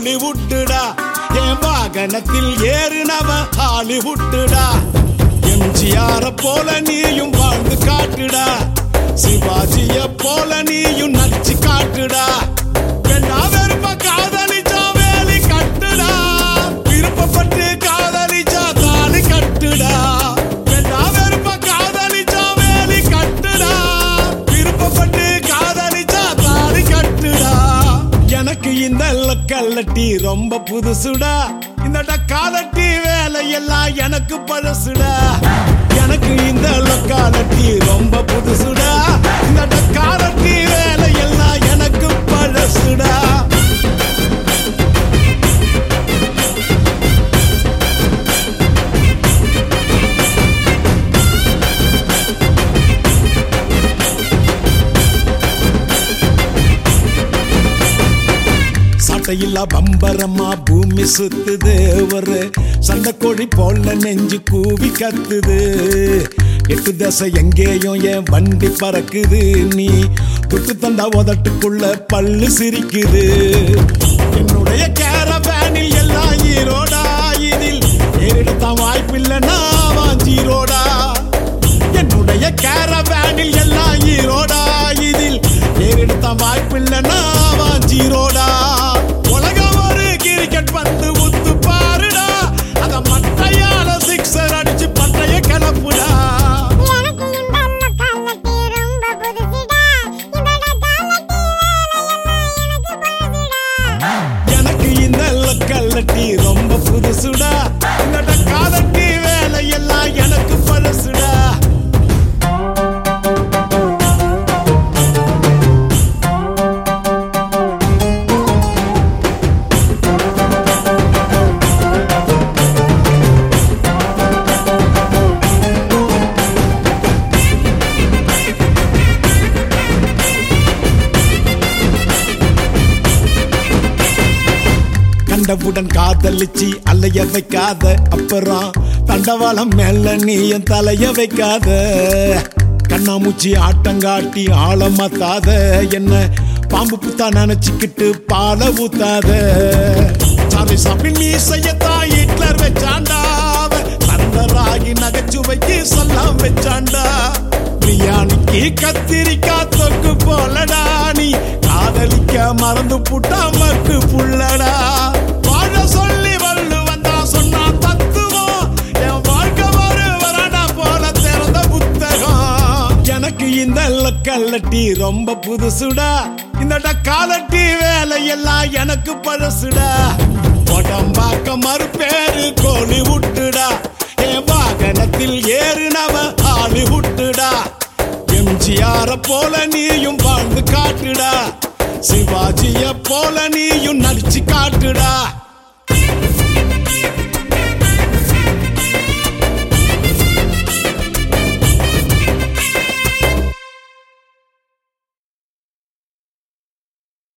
கோலிவுட்டுடா என் வாகனத்தில் ஏறினவன் ஹாலிவுட்டுடா எம்ஜிஆர போல நீயும் வாழ்ந்து காட்டுடா சிவாஜிய போல நீயும் நடிச்சு காட்டுடா வேண்டா வெறுப்ப காதலிச்சா வேலி கட்டுடா விருப்பப்பட்டு காதலிச்சா தாலி கட்டுடா வேண்டா வெறுப்ப காதலிச்சா வேலி கட்டுடா விருப்பப்பட்டு காதலிச்சா தாலி கட்டுடா எனக்கு இந்த கல்லட்டி ரொம்ப புதுசுடா இந்த டக்காலட்டி வேலையெல்லாம் எனக்கு பழசுடா எனக்கு இந்த லொக்காலட்டி ரொம்ப புதுசுடா இந்த டக்காலட்டி வேலையெல்லாம் எனக்கு பழசுடா சட்டையில்லா பம்பரமா பூமி சுத்துது ஒரு சண்டைக்கோழி போல நெஞ்சு கூவி கத்துது எட்டு தசை எங்கேயும் என் வண்டி பறக்குது நீ துட்டு தந்தா உதட்டுக்குள்ள பல்லு சிரிக்குது என்னுடைய கேரவேனில் எல்லாம் ஈரோடா இதில் ஏறிடத்தான் வாய்ப்பில்லை நான் வாஞ்சீரோடா என்னுடைய கேரவேனில் எல்லாம் ஈரோடா இதில் ஏறெடுத்த வாய்ப்பில்லை நான் வாஞ்சீரோடா உலகம் ஒரு கிரிக்கெட் பந்து உத்து பாருடா அத மட்டையால சிக்ஸர் அடிச்சு பட்டைய கிளப்புடா எனக்கு இந்த லொக்காலிட்டி ரொம்ப புதுசுடா இந்த லொக்காலிட்டி வேலையெல்லாம் எனக்கு பழசுடா எனக்கு இந்த லொக்கல்லட்டி ரொம்ப புதுசுடா இந்த காலட்டி வேலையெல்லாம் எனக்கு பழசுடா கண்டவுடன் காதலிச்சு அலைய வைக்காத அப்புறம் தண்டவாளம் மேல நீ என் தலைய வைக்காத கண்ணாமூச்சி ஆட்டங்காட்டி ஆழ மாத்தாத என்ன பாம்பு புத்தா நினைச்சுக்கிட்டு பால ஊத்தாத சாரி சாப்பின் நீ செய்யத்தான் ஹிட்லர் வச்சாண்டா சரண்டராகி நகைச்சுவைக்கு சொல்லாம் வச்சாண்டா பிரியாணிக்கு கத்திரிக்காய் தொக்கு போலடா நீ காதலிக்க மறந்து புட்டா மக்கு புள்ளடா வாழ சொல்லி வள்ளு வந்தா சொன்னா தத்துவம் என் வாழ்க்கை ஒரு வராடா போல திறந்த புத்தகம் எனக்கு இந்த கல்லட்டி ரொம்ப புதுசுடா இந்த டக்காலட்டி வேலையெல்லாம் எனக்கு பழசுடா உடம்பாக்க மறுபேரு கோழி விட்டுடா என் வாகனத்தில் ஏறினவன் ஆளி விட்டுடா எம்ஜிஆர போல நீயும் வாழ்ந்து காட்டுடா சிவாஜிய போல நீயும் நடிச்சு காட்டுடா